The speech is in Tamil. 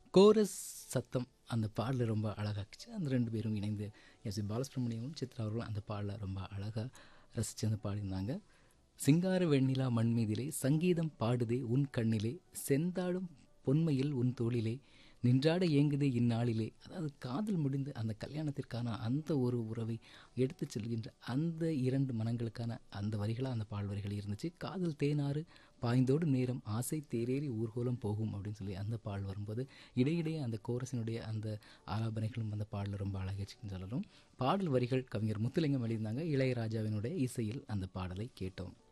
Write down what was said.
கோரஸ் சத்தம் அந்த பாடல் ரொம்ப அழகாக்குச்சு அந்த ரெண்டு பேரும் இணைந்து எஸ் பி பாலசுப்ரமணியமும் சித்ரா அவர்களும் அந்த பாடலை ரொம்ப அழகாக ரசித்து வந்து பாடியிருந்தாங்க சிங்கார வெண்ணிலா மண் மீதிலே சங்கீதம் பாடுதே உன் கண்ணிலே செந்தாடும் பொன்மையில் உன் தோளிலே நின்றாட ஏங்குதே இந்நாளிலே அதாவது காதல் முடிந்து அந்த கல்யாணத்திற்கான அந்த ஒரு உறவை எடுத்துச் செல்கின்ற அந்த இரண்டு மனங்களுக்கான அந்த வரிகளாக அந்த பால் வரிகள் இருந்துச்சு காதல் தேனாறு பாய்ந்தோடு நேரம் ஆசை தேரேறி ஊர்கோலம் போகும் அப்படின்னு சொல்லி அந்த பால் வரும்போது இடையிடையே அந்த கோரசினுடைய அந்த ஆலாபனைகளும் அந்த பாடல் ரொம்ப அழகாச்சுன்னு சொல்லணும் பாடல் வரிகள் கவிஞர் முத்துலிங்கம் எழுதியிருந்தாங்க இளையராஜாவினுடைய இசையில் அந்த பாடலை கேட்டோம்